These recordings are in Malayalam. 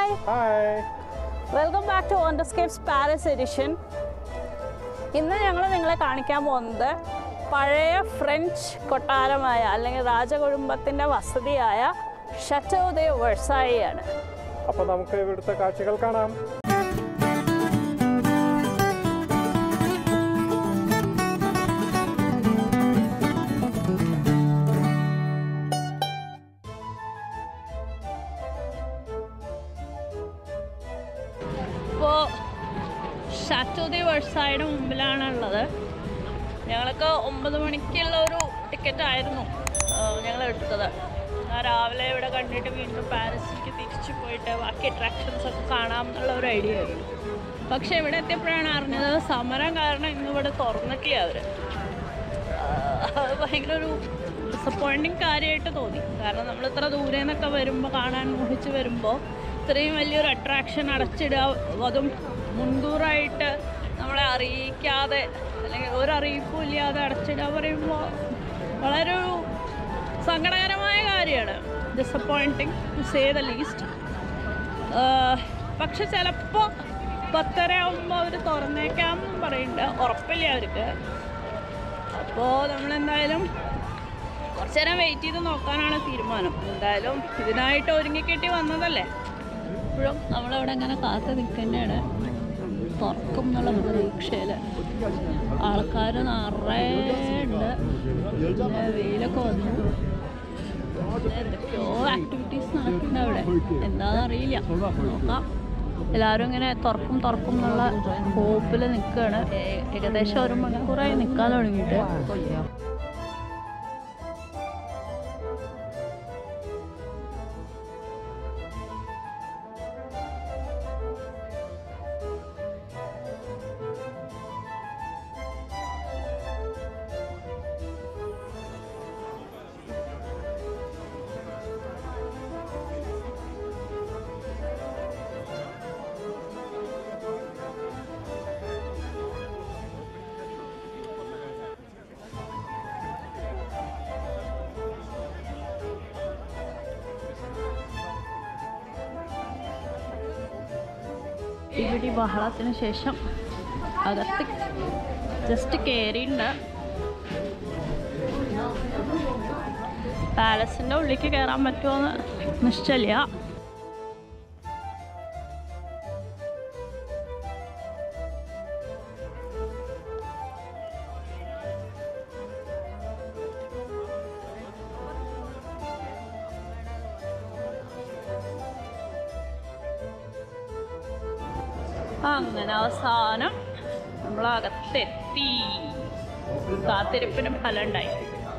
hi hi welcome back to Wanderscapes Paris edition ഇന്ന് ഞങ്ങൾ നിങ്ങളെ കാണിക്കാൻ പോകുന്നത് പഴയ ഫ്രഞ്ച് കൊട്ടാരമായ അല്ലെങ്കിൽ രാജകുടുംബത്തിൻ്റെ വസതിയായ ഷറ്റോ ദെ വെഴ്സായി ആണ് അപ്പൊ നമുക്ക് ഇവിടുത്തെ കാഴ്ചകൾ കാണാം ഇപ്പോൾ ഷാറ്റോ ദി വെഴ്സായുടെ മുമ്പിലാണ് ഉള്ളത് ഞങ്ങൾക്ക് ഒമ്പത് മണിക്കുള്ള ഒരു ടിക്കറ്റ് ആയിരുന്നു ഞങ്ങൾ എടുത്തത് ആ രാവിലെ ഇവിടെ കണ്ടിട്ട് വീണ്ടും പാരീസിലേക്ക് തിരിച്ചു പോയിട്ട് ബാക്കി അട്രാക്ഷൻസ് ഒക്കെ കാണാം എന്നുള്ള ഒരു ഐഡിയ ആയിരുന്നു പക്ഷെ ഇവിടെ എത്തിയപ്പോഴാണ് അറിഞ്ഞത് സമരം കാരണം ഇന്ന് ഇവിടെ തുറന്നിട്ടില്ല അവർ അത് ഭയങ്കര ഒരു ഡിസപ്പോയിൻറ്റിങ് കാര്യമായിട്ട് തോന്നി കാരണം നമ്മൾ ഇത്ര ദൂരെ നിന്നൊക്കെ വരുമ്പോൾ കാണാൻ മോഹിച്ച് വരുമ്പോൾ ഇത്രയും വലിയൊരു അട്രാക്ഷൻ അടച്ചിടുക അതും മുൻകൂറായിട്ട് നമ്മളെ അറിയിക്കാതെ അല്ലെങ്കിൽ ഒരു അറിയിപ്പും ഇല്ലാതെ അടച്ചിടുക പറയുമ്പോൾ വളരെ ഒരു സങ്കടകരമായ കാര്യമാണ് disappointing to say the least പക്ഷെ ചിലപ്പോൾ പത്തര ആകുമ്പോൾ അവർ തുറന്നേക്കാം എന്നും പറയുന്നുണ്ട് ഉറപ്പില്ല അവർക്ക് അപ്പോൾ നമ്മളെന്തായാലും കുറച്ച് നേരം വെയിറ്റ് ചെയ്ത് നോക്കാനാണ് തീരുമാനം എന്തായാലും ഇതിനായിട്ട് ഒരുങ്ങിക്കെട്ടി വന്നതല്ലേ ഇപ്പോഴും നമ്മളവിടെ അങ്ങനെ കാത്തു നിൽക്കുന്നതാണ് തുറക്കും എന്നുള്ള പ്രതീക്ഷയിൽ ആൾക്കാർ നിറയെ ഉണ്ട് പിന്നെ വെയിലൊക്കെ വന്നു പിന്നെ എന്തൊക്കെയോ ആക്ടിവിറ്റീസ് നടക്കുന്നുണ്ട് അവിടെ എന്താണെന്ന് അറിയില്ല നോക്കാം എല്ലാവരും ഇങ്ങനെ തുറക്കും തുറക്കും എന്നുള്ള ഹോപ്പിൽ നിൽക്കുകയാണ് ഏകദേശം ഒരു മണിക്കൂറായി നിൽക്കാൻ തുടങ്ങിയിട്ട് ഇവിടെ ബഹളത്തിന് ശേഷം അകത്ത് ജസ്റ്റ് കയറിയിട്ടുണ്ട് പാലസിൻ്റെ ഉള്ളിലേക്ക് കയറാൻ പറ്റുമോയെന്ന് നിശ്ചയില്ല അങ്ങനെ അവസാനം നമ്മൾ അകത്തെത്തി കാത്തിരിപ്പിന് ഫലം ഉണ്ടായി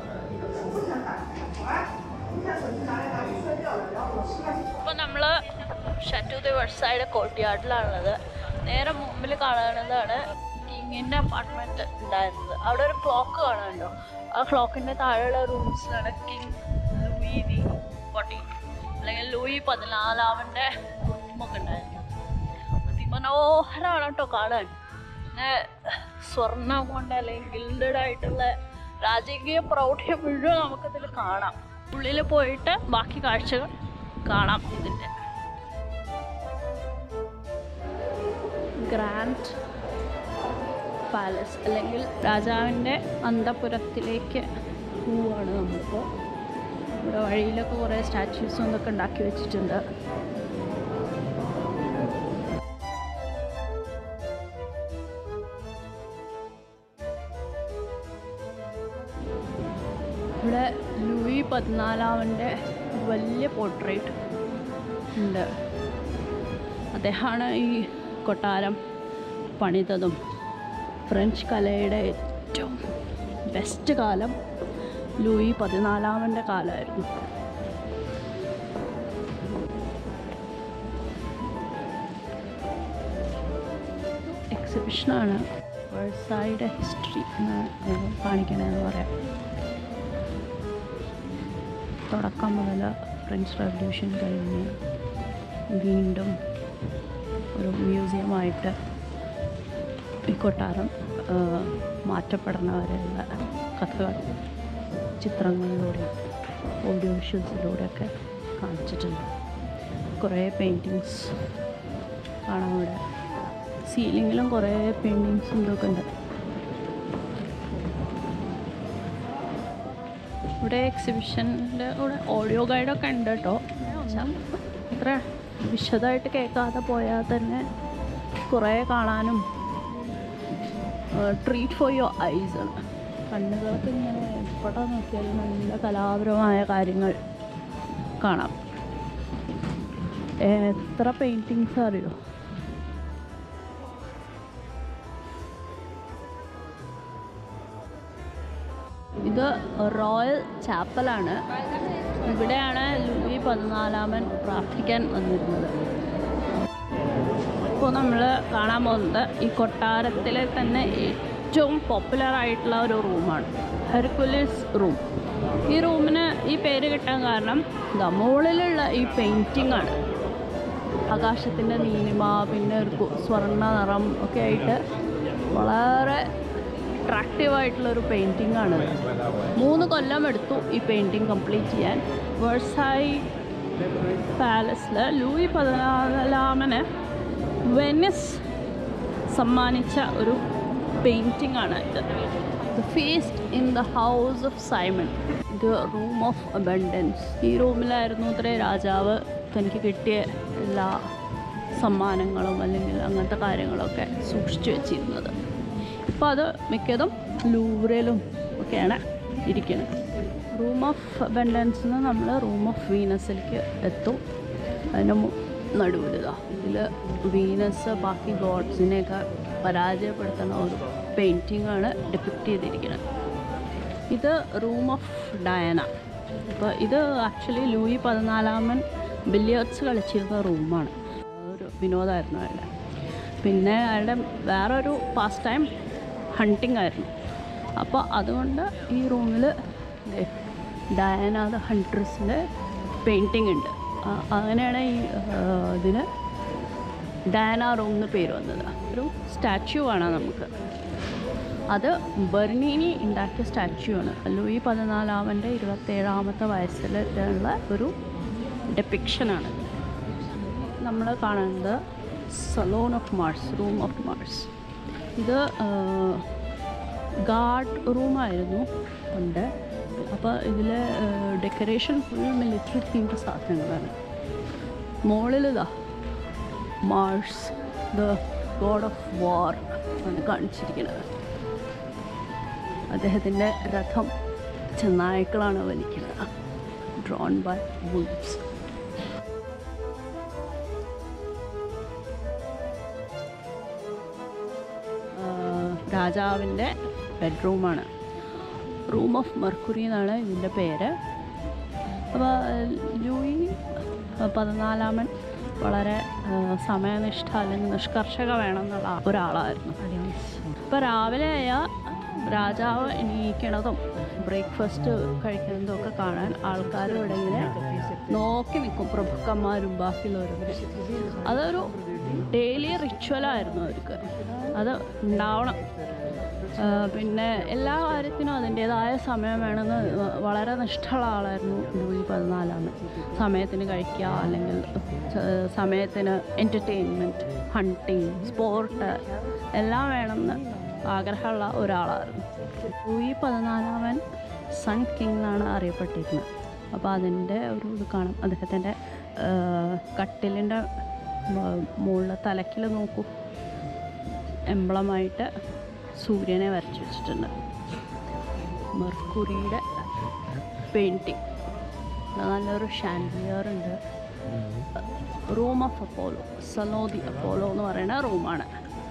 ഇപ്പൊ നമ്മള് ഷറ്റു ദി വെഴ്സൈഡ് കോർട്ട്യാർഡിലാണുള്ളത് നേരെ മുമ്പിൽ കാണുന്നതാണ് കിങ്ങിന്റെ അപ്പാർട്ട്മെന്റ് ഉണ്ടായിരുന്നത് അവിടെ ഒരു ക്ലോക്ക് കാണുന്നുണ്ടോ ആ ക്ലോക്കിന്റെ താഴെയുള്ള റൂംസിലാണ് കിങ് ലൂയി ദി ഫോർട്ടീൻ അല്ലെങ്കിൽ ലൂയി പതിനാലാമന്റെ റൂമൊക്കെ ഉണ്ടായിരുന്നു അതിമനോഹരമാണ് കേട്ടോ കാണാൻ പിന്നെ സ്വർണം കൊണ്ട് അല്ലെങ്കിൽ ഗിൽഡഡ് ആയിട്ടുള്ള രാജകീയ പ്രൗഢ്യം മുഴുവൻ നമുക്കിതിൽ കാണാം ഉള്ളിൽ പോയിട്ട് ബാക്കി കാഴ്ചകൾ കാണാം ഇതിൻ്റെ ഗ്രാൻഡ് പാലസ് അല്ലെങ്കിൽ രാജാവിൻ്റെ അന്തപുരത്തിലേക്ക് പോവുകയാണ് നമ്മളിപ്പോൾ ഇവിടെ വഴിയിലൊക്കെ കുറേ സ്റ്റാച്യൂസും ഇതൊക്കെ ഉണ്ടാക്കി വെച്ചിട്ടുണ്ട് ഇവിടെ ലൂയി പതിനാലാമൻ്റെ വലിയ പോർട്രേറ്റ് ഉണ്ട് അദ്ദേഹമാണ് ഈ കൊട്ടാരം പണിതതും ഫ്രഞ്ച് കലയുടെ ഏറ്റവും ബെസ്റ്റ് കാലം ലൂയി പതിനാലാമൻ്റെ കാലമായിരുന്നു എക്സിബിഷനാണ് വേഴ്സായുടെ ഹിസ്റ്ററി എന്ന് കാണിക്കണമെന്ന് പറയാം തുടക്കം മുതൽ ഫ്രഞ്ച് റവല്യൂഷൻ കഴിഞ്ഞ് വീണ്ടും ഒരു മ്യൂസിയമായിട്ട് ഈ കൊട്ടാരം ആ, മാറ്റപ്പെടുന്നവരെയുള്ള കഥകൾ ചിത്രങ്ങളിലൂടെ ഓഡിയോ വിഷ്വൽസിലൂടെയൊക്കെ കാണിച്ചിട്ടുണ്ട് കുറേ പെയിൻറ്റിങ്സ് കാണാം ഇവിടെ സീലിങ്ങിലും കുറേ പെയിൻറ്റിങ്സും ഇതൊക്കെ ഉണ്ട് ഇവിടെ എക്സിബിഷൻ്റെ കൂടെ ഓഡിയോ ഗൈഡൊക്കെ ഉണ്ട് കേട്ടോ അത്ര വിശദമായിട്ട് കേൾക്കാതെ പോയാൽ തന്നെ കുറേ കാണാനും ട്രീറ്റ് ഫോർ യുവർ ഐസ് ആണ് കണ്ണുകൾക്ക് ഇങ്ങനെ എവിടെ നോക്കിയാലും നല്ല കലാപരമായ കാര്യങ്ങൾ കാണാം എത്ര പെയിൻറ്റിങ്സ് അറിയോ ഇത് റോയൽ ചാപ്പലാണ് ഇവിടെയാണ് ലൂയി പതിനാലാമൻ പ്രാർത്ഥിക്കാൻ വന്നിരുന്നത് ഇപ്പോൾ നമ്മൾ കാണാൻ പോകുന്നത് ഈ കൊട്ടാരത്തിലെ തന്നെ ഏറ്റവും പോപ്പുലർ ആയിട്ടുള്ള ഒരു റൂമാണ് ഹെർക്കുലിസ് റൂം ഈ റൂമിന് ഈ പേര് കിട്ടാൻ കാരണം ദാ മുകളിലുള്ള ഈ പെയിൻറ്റിംഗ് ആണ് ആകാശത്തിൻ്റെ നീലിമ പിന്നെ ഒരു കു- സ്വർണ്ണ നിറം ഒക്കെ ആയിട്ട് വളരെ അട്രാക്റ്റീവ് ആയിട്ടുള്ളൊരു പെയിൻറ്റിംഗ് ആണ് മൂന്ന് കൊല്ലം എടുത്തു ഈ പെയിൻറ്റിംഗ് കംപ്ലീറ്റ് ചെയ്യാൻ വേഴ്സായി പാലസിൽ ലൂയി പതിനാലാമന് വെനിസ് സമ്മാനിച്ച ഒരു പെയിൻറ്റിംഗ് ആണ് ഇത് the feast in the house of Simon ഇത് റൂം ഓഫ് അബൻഡൻസ് ഈ റൂമിലായിരുന്നു ഇത്രേ രാജാവ് തനിക്ക് കിട്ടിയ എല്ലാ സമ്മാനങ്ങളും അല്ലെങ്കിൽ അങ്ങനത്തെ കാര്യങ്ങളൊക്കെ സൂക്ഷിച്ചു വെച്ചിരുന്നത് ഇപ്പോൾ അത് മിക്കതും ലൂവറിലും ഒക്കെയാണ് ഇരിക്കുന്നത് റൂം ഓഫ് അബൻഡൻസിൽ നിന്ന് നമ്മൾ റൂം ഓഫ് വീനസിലേക്ക് എത്തും അതിൻ്റെ നടുവിലിതാ ഇതിൽ വീനസ് ബാക്കി ഗോഡ്സിനെയൊക്കെ പരാജയപ്പെടുത്തുന്ന ഒരു പെയിൻറ്റിംഗ് ആണ് ഡിപ്പിക്റ്റ് ചെയ്തിരിക്കുന്നത് ഇത് റൂം ഓഫ് ഡയന അപ്പോൾ ഇത് ആക്ച്വലി ലൂയി പതിനാലാമൻ ബില്ലിയേർഡ്സ് കളിച്ചിരുന്ന റൂമാണ് ഒരു വിനോദമായിരുന്നു അയാളുടെ പിന്നെ അയാളുടെ വേറൊരു പാസ്റ്റ് ടൈം ഹണ്ടിങ് ആയിരുന്നു അപ്പോൾ അതുകൊണ്ട് ഈ റൂമിൽ ഡയന ദ ഹൺട്രസിൻ്റെ പെയിൻറ്റിംഗ് ഉണ്ട് ആ, അങ്ങനെയാണ് ഈ ആ, ഇതിന് ഡയന റൂം എന്ന് പേര് വന്നത് ഒരു സ്റ്റാച്യു കാണാം നമുക്ക് അത് ബെർണീനി ഉണ്ടാക്കിയ സ്റ്റാച്യു ആണ് ലൂയി പതിനാലാമൻ്റെ ഇരുപത്തേഴാമത്തെ വയസ്സിലുള്ള ഒരു ഡെപ്പിക്ഷനാണ് നമ്മൾ കാണുന്നത് salon of Mars room of Mars ഇത് ഗാർഡ് റൂമായിരുന്നു ഉണ്ട് അപ്പോൾ ഇതിൽ ഡെക്കറേഷൻ ഫുൾ മിലിറ്ററി തീംഡ് സാധനങ്ങളാണ് മുകളിലിതാ Mars the god of war ആണ് കാണിച്ചിരിക്കുന്നത് അദ്ദേഹത്തിൻ്റെ രഥം ചെന്നായ്ക്കളാണ് വലിക്കുന്നത് ഡ്രോൺ ബൈ വുഡ്സ് രാജാവിൻ്റെ ബെഡ്റൂമാണ് റൂം ഓഫ് മെർക്കുറി എന്നാണ് ഇതിൻ്റെ പേര് അപ്പോൾ ലൂയി പതിനാലാമൻ വളരെ ആ, സമയനിഷ്ഠ അല്ലെങ്കിൽ നിഷ്കർഷക വേണമെന്നുള്ള ഒരാളായിരുന്നു ഇപ്പോൾ രാവിലെ ആയാൽ രാജാവ് എണീക്കണതും ബ്രേക്ക്ഫാസ്റ്റ് കഴിക്കുന്നതും ഒക്കെ കാണാൻ ആൾക്കാർ ഇവിടെ ഇങ്ങനെ നോക്കി നിൽക്കും പ്രഭുക്കന്മാരും ബാക്കിയുള്ളവരും അതൊരു ഡെയിലി റിച്വലായിരുന്നു അവർക്ക് അത് ഉണ്ടാവണം ആ, പിന്നെ എല്ലാ കാര്യത്തിനും അതിൻ്റേതായ സമയം വേണമെന്ന് വളരെ നിഷ്ഠമുള്ള ആളായിരുന്നു ലൂയി പതിനാലാമൻ സമയത്തിന് കഴിക്കുക അല്ലെങ്കിൽ സ- സമയത്തിന് എൻ്റർടൈൻമെൻറ്റ് ഹണ്ടിങ് സ്പോർട്ട് എല്ലാം വേണമെന്ന് ആഗ്രഹമുള്ള ഒരാളായിരുന്നു ലൂയി പതിനാലാമൻ സൺ കിങ് എന്നാണ് അറിയപ്പെട്ടിരുന്നത് അപ്പോൾ അതിൻ്റെ ഒരു ഇത് കാണാം അദ്ദേഹത്തിൻ്റെ കട്ടിലിൻ്റെ മുകളിൽ തലക്കിൽ നോക്കൂ എംബ്ലമായിട്ട് സൂര്യനെ വരച്ചു വെച്ചിട്ടുണ്ട് മെർക്കുറിയുടെ പെയിൻറ്റിങ് നല്ലൊരു ഷാൻഡിയർ ഉണ്ട് റൂം ഓഫ് അപ്പോളോ സലോദി അപ്പോളോ എന്ന് പറയുന്ന റൂമാണ്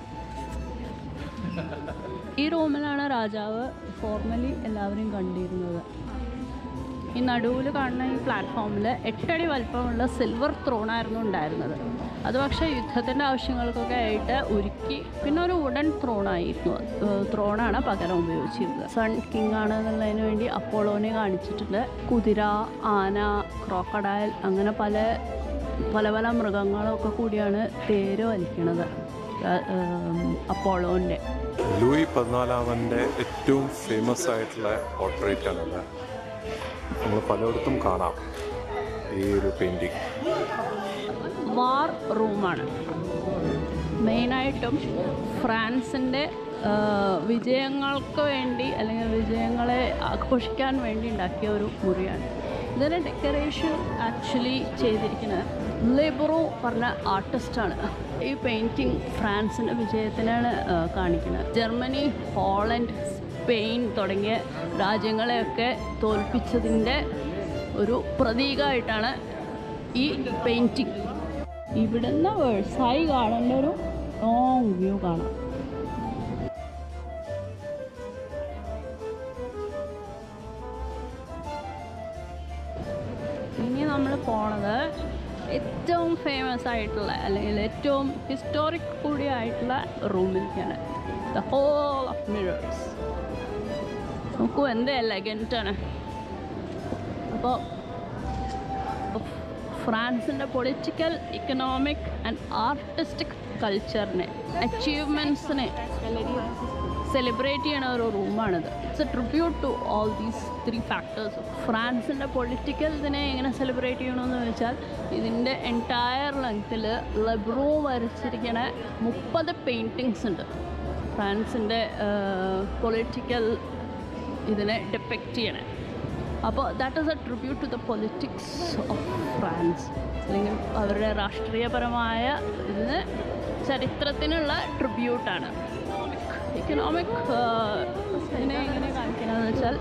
ഈ റൂമിലാണ് രാജാവ് ഫോർമലി എല്ലാവരെയും കണ്ടിരുന്നത് ഈ നടുവിൽ കാണുന്ന ഈ പ്ലാറ്റ്ഫോമിൽ എട്ടടി വലിപ്പമുള്ള സിൽവർ ത്രോണായിരുന്നു ഉണ്ടായിരുന്നത് അത് പക്ഷേ യുദ്ധത്തിൻ്റെ ആവശ്യങ്ങൾക്കൊക്കെ ആയിട്ട് ഉരുക്കി പിന്നെ ഒരു വുഡൻ ത്രോണായിരുന്നു ത്രോണാണ് പകരം ഉപയോഗിച്ചിരുന്നത് സൺ കിങ് ആണ് എന്നുള്ളതിന് വേണ്ടി അപ്പോളോനെ കാണിച്ചിട്ടുണ്ട് കുതിര ആന ക്രോക്കഡയൽ അങ്ങനെ പല പല പല മൃഗങ്ങളൊക്കെ കൂടിയാണ് തേര് വലിക്കണത് അപ്പോളോൻ്റെ ലൂയി പതിനാലാമൻ്റെ ഏറ്റവും ഫേമസ് ആയിട്ടുള്ള പോർട്രേറ്റ് ആണത് നമ്മൾ പലയിടത്തും കാണാം ഈ ഒരു പെയിൻറ്റിങ് വാർ റൂമാണ് മെയിനായിട്ടും ഫ്രാൻസിൻ്റെ വിജയങ്ങൾക്ക് വേണ്ടി അല്ലെങ്കിൽ വിജയങ്ങളെ ആഘോഷിക്കാൻ വേണ്ടി ഉണ്ടാക്കിയ ഒരു മുറിയാണ് ഇതിൻ്റെ ഡെക്കറേഷൻ ആക്ച്വലി ചെയ്തിരിക്കുന്നത് ലെബ്രോ പറഞ്ഞ ആർട്ടിസ്റ്റാണ് ഈ പെയിൻറ്റിങ് ഫ്രാൻസിൻ്റെ വിജയത്തിനാണ് ആ, കാണിക്കുന്നത് ജർമ്മനി ഹോളണ്ട് സ്പെയിൻ തുടങ്ങിയ രാജ്യങ്ങളെയൊക്കെ തോൽപ്പിച്ചതിൻ്റെ ഒരു പ്രതീകമായിട്ടാണ് ഈ പെയിൻറ്റിങ് ഇവിടുന്ന് വേഴ്സായി കാണേണ്ട ഒരു ലോങ് വ്യൂ കാണാം ഇനി നമ്മൾ പോണത് ഏറ്റവും ഫേമസ് ആയിട്ടുള്ള അല്ലെങ്കിൽ ഏറ്റവും ഹിസ്റ്റോറിക് കൂടി ആയിട്ടുള്ള റൂമിലേക്കാണ് ദ ഹോൾ ഓഫ് മിറേഴ്സ് നോക്കൂ എന്ത് എലഗൻറ്റാണ് അപ്പോൾ ഫ്രാൻസിൻ്റെ പൊളിറ്റിക്കൽ ഇക്കണോമിക് ആൻഡ് ആർട്ടിസ്റ്റിക് കൾച്ചറിനെ അച്ചീവ്മെൻറ്റ്സിനെ സെലിബ്രേറ്റ് ചെയ്യണ ഒരു റൂമാണിത് it's a tribute to all these three factors ഫ്രാൻസിൻ്റെ പൊളിറ്റിക്കൽ ഇതിനെ എങ്ങനെ സെലിബ്രേറ്റ് ചെയ്യണമെന്ന് വെച്ചാൽ ഇതിൻ്റെ എൻറ്റയർ ലെങ്ത്തിൽ ലെബ്രോ വരച്ചിരിക്കണ മുപ്പത് പെയിൻറ്റിങ്സ് ഉണ്ട് ഫ്രാൻസിൻ്റെ പൊളിറ്റിക്കൽ ഇതിനെ ഡിപ്പെക്റ്റ് ചെയ്യണേ അപ്പോൾ that is a tribute to the politics of France അല്ലെങ്കിൽ അവരുടെ രാഷ്ട്രീയപരമായ ഇതിന് ചരിത്രത്തിനുള്ള ട്രിബ്യൂട്ടാണ് ഇക്കണോമിക് ഇതിനെ എങ്ങനെ കാണിക്കണമെന്ന് വെച്ചാൽ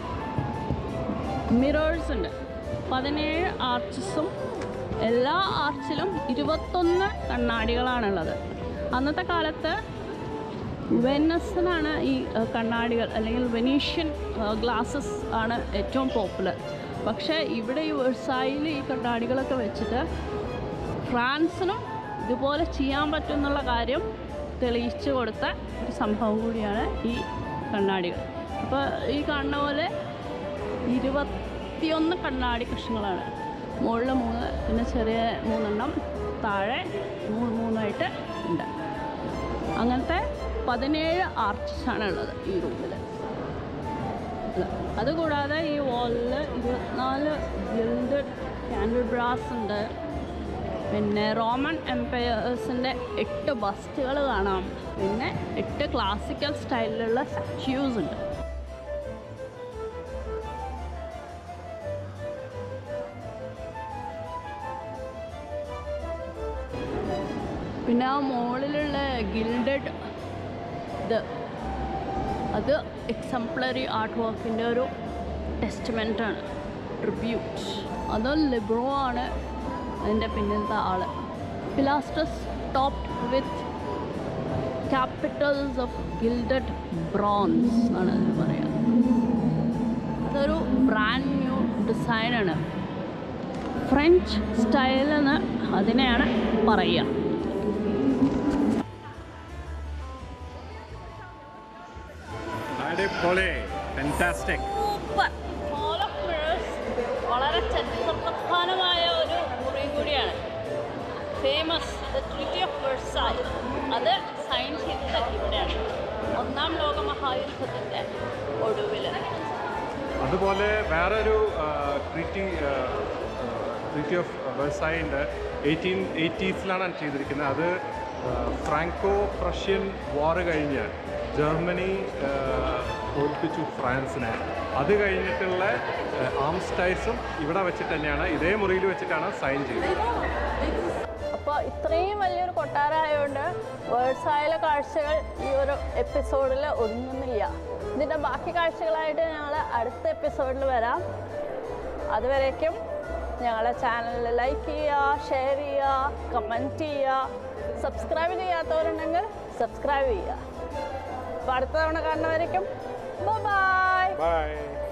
മിറേഴ്സ് ഉണ്ട് പതിനേഴ് ആർച്ചസും എല്ലാ ആർച്ചിലും ഇരുപത്തൊന്ന് കണ്ണാടികളാണുള്ളത് അന്നത്തെ കാലത്ത് വെനസിനാണ് ഈ അഹ്, കണ്ണാടികൾ അല്ലെങ്കിൽ വെനീഷ്യൻ ഗ്ലാസസ് ആണ് ഏറ്റവും പോപ്പുലർ പക്ഷേ ഇവിടെ ഈ വെഴ്സായിൽ ഈ കണ്ണാടികളൊക്കെ വെച്ചിട്ട് ഫ്രാൻസിനും ഇതുപോലെ ചെയ്യാൻ പറ്റും എന്നുള്ള കാര്യം തെളിയിച്ചു കൊടുത്ത ഒരു സംഭവം കൂടിയാണ് ഈ കണ്ണാടികൾ അപ്പോൾ ഈ കാണുന്ന പോലെ ഇരുപത്തിയൊന്ന് കണ്ണാടി കഷ്ണങ്ങളാണ് മുകളിൽ മൂന്ന് പിന്നെ ചെറിയ മൂന്നെണ്ണം താഴെ മൂന്ന് മൂന്നായിട്ട് ഉണ്ട് അങ്ങനത്തെ പതിനേഴ് ആർച്ചസാണ് ഉള്ളത് ഈ റൂമിൽ അതുകൂടാതെ ഈ വാളിൽ ഇരുപത്തിനാല് ഗിൽഡഡ് ക്യാൻഡിൽ ബ്രാസ് ഉണ്ട് പിന്നെ റോമൻ എംപയേഴ്സിൻ്റെ എട്ട് ബസ്റ്റുകൾ കാണാം പിന്നെ എട്ട് ക്ലാസിക്കൽ സ്റ്റൈലിലുള്ള സ്റ്റാച്യൂസ് ഉണ്ട് പിന്നെ ആ മുകളിലുള്ള ഗിൽഡഡ് ഇത് അത് എക്സംപ്ലറി ആർട്ട് വർക്കിൻ്റെ ഒരു ടെസ്റ്റ്മെൻ്റാണ് ട്രിബ്യൂട്ട് അത് ലിബ്രോ ആണ് അതിൻ്റെ പിന്നിലത്തെ all pilasters topped with capitals of gilded bronze ആണ് അതിന് പറയുക അതൊരു ബ്രാൻഡ് ന്യൂ ഡിസൈനാണ് ഫ്രഞ്ച് സ്റ്റൈലെന്ന് അതിനെയാണ് പറയുക അടിപൊളി fantastic super hall of mirrors വളരെ ചരിത്രപ്രധാനമായ ഒരു മുറിയും കൂടിയാണ് famous the treaty of Versailles അത് സൈൻ ചെയ്തത് ഇവിടെയാണ് ഒന്നാം ലോക മഹായുദ്ധത്തിൻ്റെ ഒടുവിൽ അതുപോലെ വേറൊരു ട്രീറ്റി ട്രീറ്റി ഓഫ് വെഴ്സായിൻ്റെ എയ്റ്റീൻ എയ്റ്റീസിലാണ് ചെയ്തിരിക്കുന്നത് അത് ആ, ഫ്രാങ്കോ പ്രഷ്യൻ വാർ കഴിഞ്ഞ് ജർമ്മനി ആ, തോൽപ്പിച്ചു ഫ്രാൻസിനെ അത് കഴിഞ്ഞിട്ടുള്ള ആംസ്റ്റൈസും ഇവിടെ വെച്ചിട്ട് തന്നെയാണ് ഇതേ മുറിയിൽ വെച്ചിട്ടാണ് സൈൻ ചെയ്തത് അപ്പോൾ ഇത്രയും വലിയൊരു കൊട്ടാരമായതുകൊണ്ട് വേഴ്സായിലെ കാഴ്ചകൾ ഈ ഒരു എപ്പിസോഡിൽ ഒതുങ്ങുന്നില്ല ഇതിൻ്റെ ബാക്കി കാഴ്ചകളായിട്ട് ഞങ്ങൾ അടുത്ത എപ്പിസോഡിൽ വരാം അതുവരേക്കും ഞങ്ങളെ ചാനൽ ലൈക്ക് ചെയ്യുക ഷെയർ ചെയ്യുക കമൻറ്റ് ചെയ്യുക സബ്സ്ക്രൈബ് ചെയ്യാത്തവരുണ്ടെങ്കിൽ സബ്സ്ക്രൈബ് ചെയ്യുക അപ്പോൾ അടുത്ത തവണ കാണുന്നവരേക്കും ബൈ ബൈ